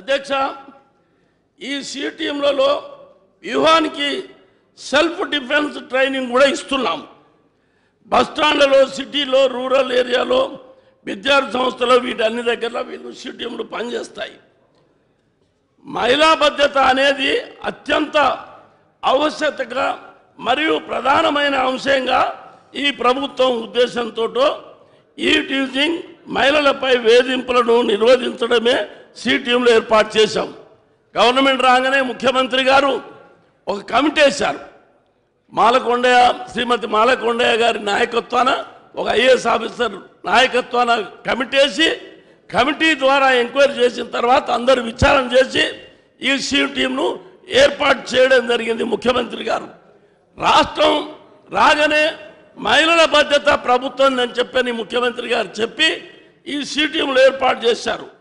అధ్యక్ష ఈ సిటీఎంలలో వ్యూహానికి సెల్ఫ్ డిఫెన్స్ ట్రైనింగ్ కూడా ఇస్తున్నాం బస్టాండ్లలో సిటీలో రూరల్ ఏరియాలో విద్యార్థి సంస్థలు వీటన్ని దగ్గర వీళ్ళు సిటీఎంలు పనిచేస్తాయి మహిళా భద్రత అనేది అత్యంత ఆవశ్యకతగా మరియు ప్రధానమైన అంశంగా ఈ ప్రభుత్వం ఉద్దేశంతో ఈ టీచింగ్ మహిళలపై వేధింపులను నిరోధించడమే సిటీఎంలో ఏర్పాటు చేశాం గవర్నమెంట్ రాగానే ముఖ్యమంత్రి గారు ఒక కమిటీ వేశారు మాలకొండయ్య శ్రీమతి మాలకొండయ్య గారి నాయకత్వాన ఒక ఐఏఎస్ ఆఫీసర్ నాయకత్వాన కమిటీ వేసి కమిటీ ద్వారా ఎంక్వైరీ చేసిన తర్వాత అందరూ విచారణ చేసి ఈ సీ టీంను ఏర్పాటు చేయడం జరిగింది ముఖ్యమంత్రి గారు రాష్ట్రం రాగానే మహిళల బాధ్యత ప్రభుత్వం అని చెప్పని ముఖ్యమంత్రి గారు చెప్పి ఈ సీ టీంలు ఏర్పాటు చేశారు